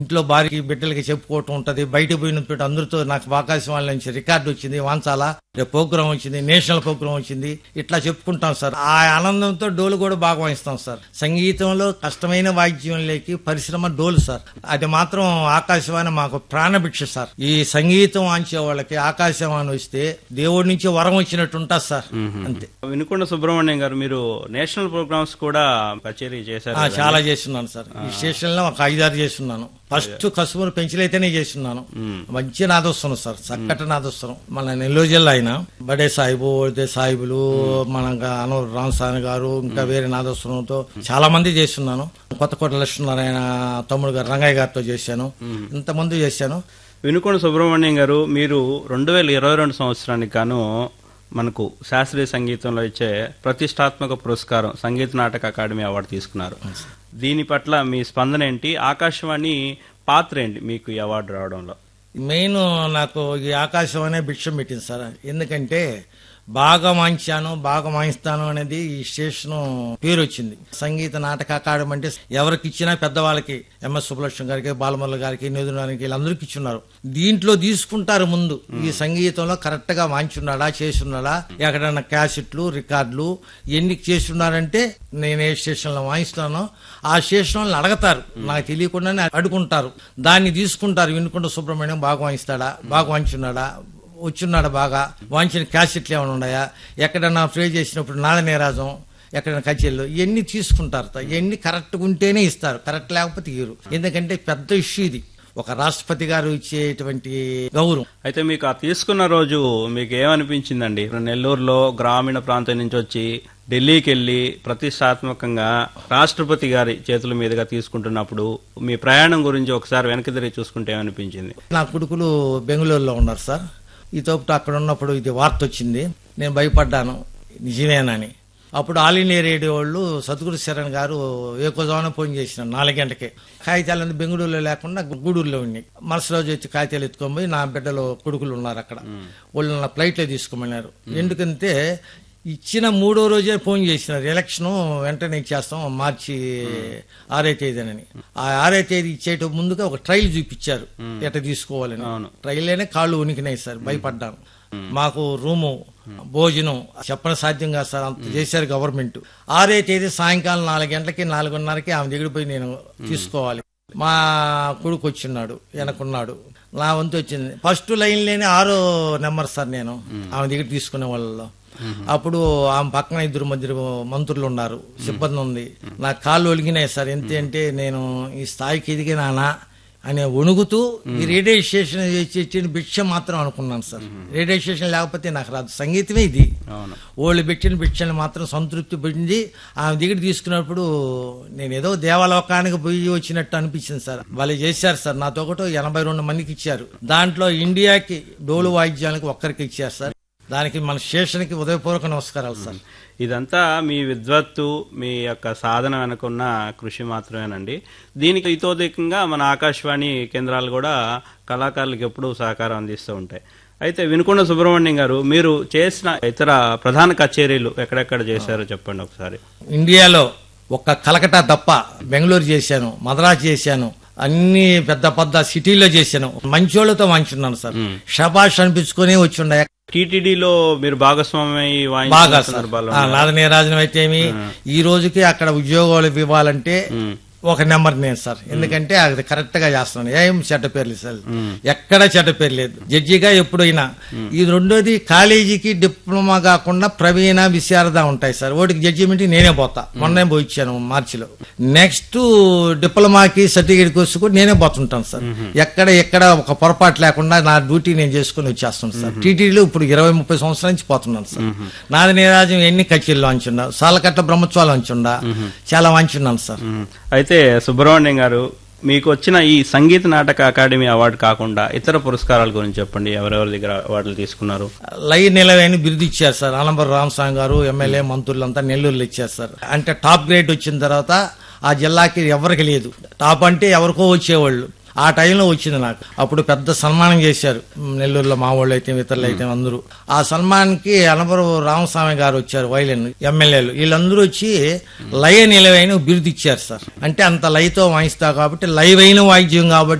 ఇంట్లో భార్యకి బిడ్డలకి చెప్పుకోవటం ఉంటది బయట పోయినప్పుడు అందరితో నాకు ఆకాశవాణి నుంచి రికార్డు వచ్చింది వాంచాలా రేపు ప్రోగ్రామ్ వచ్చింది నేషనల్ ప్రోగ్రామ్ వచ్చింది ఇట్లా చెప్పుకుంటాం సార్ ఆ ఆనందంతో డోలు కూడా బాగా వాయిస్తాం సార్ సంగీతంలో కష్టమైన వాయిద్యంలోకి పరిశ్రమ డోలు సార్ అది మాత్రం ఆకాశవాణి మాకు ప్రాణభిక్ష సార్ ఈ సంగీతం వాంచే వాళ్ళకి ఆకాశవాణి వస్తే దేవుడి నుంచి వరం వచ్చినట్టు ఉంటుంది సార్ అంతే వినుకొండ సుబ్రహ్మణ్యం గారు మీరు నేషనల్ ప్రోగ్రామ్స్ కూడా కచేరీ చేశారు ఆ, కదా? చాలా చేస్తున్నాను సార్ ఈ స్టేషన్ లో ఒక ఐదారు చేస్తున్నాను ఫస్ట్ కసుమూరు పెంచిలైతేనే చేస్తున్నాను మంచి నాదొస్తున్నాం సార్ చక్కటి నాదొస్తున్నాం మన నెల్లూరు జిల్లా అయినా బడే సాహిబు ఒడితే సాహిబులు మన అనూరు రామస్వామి గారు ఇంకా వేరే నాదొస్వరంతో చాలా మంది చేస్తున్నాను కొత్తకోట లక్ష్మీనారాయణ తమ్ముడు గారు రంగయ్య గారితో చేశాను ఇంతమంది చేశాను వినుకొండ సుబ్రహ్మణ్యం గారు మీరు రెండు వేల ఇరవై రెండు సంవత్సరానికి గాను మనకు శాస్త్రీయ సంగీతంలో ఇచ్చే ప్రతిష్టాత్మక పురస్కారం సంగీత నాటక అకాడమీ అవార్డు తీసుకున్నారు దీని పట్ల మీ స్పందన ఏంటి ఆకాశవాణి పాత్ర ఏంటి మీకు ఈ అవార్డు రావడంలో మెయిన్ నాకు ఈ ఆకాశవాణి భిక్షం పెట్టింది సార్ ఎందుకంటే బాగా వాయించాను బాగా వాయిస్తాను అనేది ఈ స్టేషన్ పేరు వచ్చింది సంగీత నాటక అకాడమీ అంటే ఎవరికి ఇచ్చినా పెద్దవాళ్ళకి ఎంఎస్ సుబ్బలక్ష్మి గారికి బాలమురళి గారికి నిధునానికి వీళ్ళందరికీ ఇచ్చున్నారు దీంట్లో తీసుకుంటారు ముందు ఈ సంగీతంలో కరెక్ట్ గా వాయించున్నాడా చేసున్నాడా ఎక్కడన్నా క్యాసెట్లు రికార్డులు ఎన్ని చేస్తున్నారంటే నేను ఏ స్టేషన్ లో వాయిస్తానో ఆ స్టేషన్ వాళ్ళని అడగతారు నాకు తెలియకుండానే అడుగుంటారు దాన్ని తీసుకుంటారు వినుకుంట సుబ్రహ్మణ్యం బాగా వాయిస్తాడా బాగా వాయించున్నాడా వచ్చున్నాడు బాగా వాంచిన క్యాసెట్లు ఏమైనా ఉన్నాయా ఎక్కడన్నా ప్లే చేసినప్పుడు నాద నీరాజం ఎక్కడైనా కచేరీలు ఇవన్నీ తీసుకుంటారు ఇవన్నీ కరెక్ట్గా ఉంటేనే ఇస్తారు కరెక్ట్ లేకపోతే ఇయ్యరు ఎందుకంటే పెద్ద ఇష్యూ ఇది ఒక రాష్ట్రపతి గారు ఇచ్చేటువంటి గౌరవం అయితే మీకు ఆ తీసుకున్న రోజు మీకు ఏమనిపించిందండి నెల్లూరులో గ్రామీణ ప్రాంతం నుంచి వచ్చి ఢిల్లీకి వెళ్ళి ప్రతిష్టాత్మకంగా రాష్ట్రపతి గారి చేతుల మీదుగా తీసుకుంటున్నప్పుడు మీ ప్రయాణం గురించి ఒకసారి వెనక్కి తిరిగి చూసుకుంటే ఏమనిపించింది నా కొడుకులు బెంగళూరులో ఉన్నారు సార్ ఈ తోపుట అక్కడ ఉన్నప్పుడు ఇది వార్త వచ్చింది నేను భయపడ్డాను నిజమేనని అప్పుడు ఆల్ ఇండియా రేడియో వాళ్ళు సద్గురు శరణ్ గారు ఏకోజామున ఫోన్ చేసిన నాలుగు గంటకే కాగితాలన్నీ బెంగళూరులో లేకుండా గూడూరులో ఉన్నాయి మరుసటి రోజు వచ్చి కాగితాలు ఎత్తుకొని పోయి నా బిడ్డలు కొడుకులు ఉన్నారు అక్కడ వాళ్ళు నా ఫ్లైట్లో తీసుకోమన్నారు ఎందుకంటే ఇచ్చిన మూడో రోజే ఫోన్ చేసినారు ఎలక్షన్ వెంటనే ఇచ్చేస్తాం మార్చి ఆరో తేదీనని ఆ ఆరో తేదీ ఇచ్చేట ముందుగా ఒక ట్రైల్ చూపించారు ఎట్ట తీసుకోవాలని అవును. ట్రైల్లోనే కాళ్ళు ఉనికినాయి సార్ భయపడ్డాను మాకు రూము భోజనం చెప్పడం సాధ్యం కాదు సార్ అంత చేశారు గవర్నమెంట్ ఆరో తేదీ సాయంకాలం నాలుగు గంటలకి నాలుగున్నరకి ఆమె దగ్గర పోయి నేను తీసుకోవాలి మా కొడుకు వచ్చిన్నాడు వెనకున్నాడు నా వంతు వచ్చింది ఫస్ట్ లైన్ లేని ఆరో నెంబర్ సార్ నేను ఆమె దగ్గర తీసుకునే వాళ్ళలో అప్పుడు ఆమె పక్కన ఇద్దరు మధ్య మంత్రులు ఉన్నారు సిబ్బంది ఉంది నా కాళ్ళు ఒలిగినాయి సార్ ఎంత అంటే నేను ఈ స్థాయికి ఎదిగినానా అనే వణుగుతూ ఈ రేడియో స్టేషన్ ఇచ్చిన భిక్ష మాత్రం అనుకున్నాను సార్ రేడియో స్టేషన్ లేకపోతే నాకు రాదు సంగీతమే ఇది అవును వాళ్ళు పెట్టిన భిక్షను మాత్రం సంతృప్తి పొంది ఆమె దగ్గర తీసుకున్నప్పుడు నేను ఏదో దేవలోకానికి పోయి వచ్చినట్టు అనిపించింది సార్ వాళ్ళు చేశారు సార్ నాతో ఒకటి ఎనభై రెండు మందికి ఇచ్చారు దాంట్లో ఇండియాకి డోలు వాయిద్యానికి ఒక్కరికి ఇచ్చారు సార్ దానికి మన స్టేషన్కి ఉదయపూర్వక నమస్కారాలు సార్ ఇదంతా మీ విద్వత్తు మీ యొక్క సాధన వెనుకున్న కృషి మాత్రమేనండి దీనికి ఇతోధికంగా మన ఆకాశవాణి కేంద్రాలు కూడా కళాకారులకు ఎప్పుడూ సహకారం అందిస్తూ ఉంటాయి అయితే వినుకొండ సుబ్రహ్మణ్యం గారు మీరు చేసిన ఇతర ప్రధాన కచేరీలు ఎక్కడెక్కడ చేశారో చెప్పండి ఒకసారి ఇండియాలో ఒక్క కలకటా తప్ప బెంగళూరు చేశాను మద్రాసు చేశాను అన్ని పెద్ద పెద్ద సిటీలో చేశాను మంచోళ్ళతో వాంచున్నాను సార్ షబాష్ అనిపించుకుని వచ్చిండ టీటీడీలో మీరు భాగస్వామి బాగా వాయించిన సార్ సందర్భాలు ఆ, నాద నీరాజనం అయితే ఏమి ఈ రోజుకి అక్కడ ఉద్యోగాలు ఇవ్వాలంటే ఒక నెంబర్ నేను సార్ ఎందుకంటే అది కరెక్ట్ గా చేస్తున్నాను ఏం చెడ్డ పేర్లు సార్ ఎక్కడ చెడ్డ పేరు లేదు జడ్జిగా ఎప్పుడైనా ఈ రెండోది కాలేజీకి డిప్లొమా కాకుండా ప్రవీణ విశారద ఉంటాయి సార్ ఓటికి జడ్జిమెంట్ నేనే పోతా మొన్నే పోయి ఇచ్చాను మార్చిలో నెక్స్ట్ డిప్లొమాకి సర్టిఫికేట్ కోర్సు కూడా నేనే పోతుంటాను సార్ ఎక్కడ ఎక్కడ ఒక పొరపాటు లేకుండా నా డ్యూటీ నేను చేసుకుని వచ్చేస్తాను సార్ టీటీడీలో ఇప్పుడు ఇరవై ముప్పై సంవత్సరాల నుంచి పోతున్నాను సార్ నాది నీరాజం ఎన్ని కచేరీలు వంచుండా సాలకట్ట బ్రహ్మోత్సవాలు వంచుండా చాలా వంచున్నాను సార్ మ్మ్. అయితే సుబ్రహ్మణ్యం గారు మీకు వచ్చిన ఈ సంగీత నాటక అకాడమీ అవార్డు కాకుండా ఇతర పురస్కారాల గురించి చెప్పండి ఎవరెవరి దగ్గర అవార్డులు తీసుకున్నారు లై నిలవేని బిరుదు ఇచ్చారు సార్ ఆలంబర్ రామస్వామి గారు ఎమ్మెల్యే మంత్రులంతా నెల్లూరులో ఇచ్చారు సార్ అంటే టాప్ గ్రేడ్ వచ్చిన తర్వాత ఆ జిల్లాకి ఎవరికి లేదు టాప్ అంటే ఎవరికో వచ్చేవాళ్ళు ఆ టైంలో వచ్చింది నాకు అప్పుడు పెద్ద సన్మానం చేశారు నెల్లూరులో మా వాళ్ళు అయితే ఇతరులు అయితే అందరూ ఆ సన్మానానికి అనబరు రామస్వామి గారు వచ్చారు వైలెన్ ఎమ్మెల్యేలు వీళ్ళందరూ వచ్చి లయ నిలవైన బిరుదు ఇచ్చారు సార్ అంటే అంత లయతో వాయిస్తా కాబట్టి లైవ్ అయిన వాయిద్యం కాబట్టి